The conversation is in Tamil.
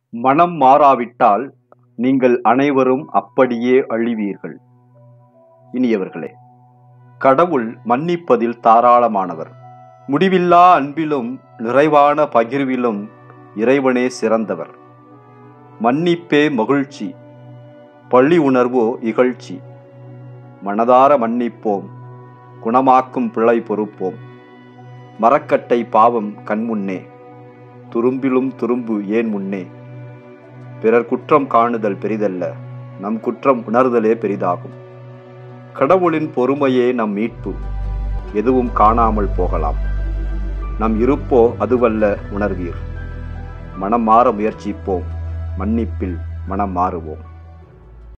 மனம் மாறாவிட்டால் நீங்கள் அனைவரும் அப்படியே அழிவீர்கள் இனியவர்களே கடவுள் மன்னிப்பதில் தாராளமானவர் முடிவில்லா அன்பிலும் நிறைவான பகிர்விலும் இறைவனே சிறந்தவர் மன்னிப்பே மகிழ்ச்சி பழி உணர்வோ இகழ்ச்சி மனதார மன்னிப்போம் குணமாக்கும் பிழை பொறுப்போம் மரக்கட்டை பாவம் கண்முன்னே துரும்பிலும் துரும்பு ஏன் முன்னே பிறர் குற்றம் காணுதல் பெரிதல்ல நம் குற்றம் உணர்தலே பெரிதாகும் கடவுளின் பொறுமையே நம் மீட்பு எதுவும் காணாமல் போகலாம் நம் இருப்போ அதுவல்ல உணர்வீர் மனம் மாற முயற்சிப்போம் மன்னிப்பில் மனம் மாறுவோம்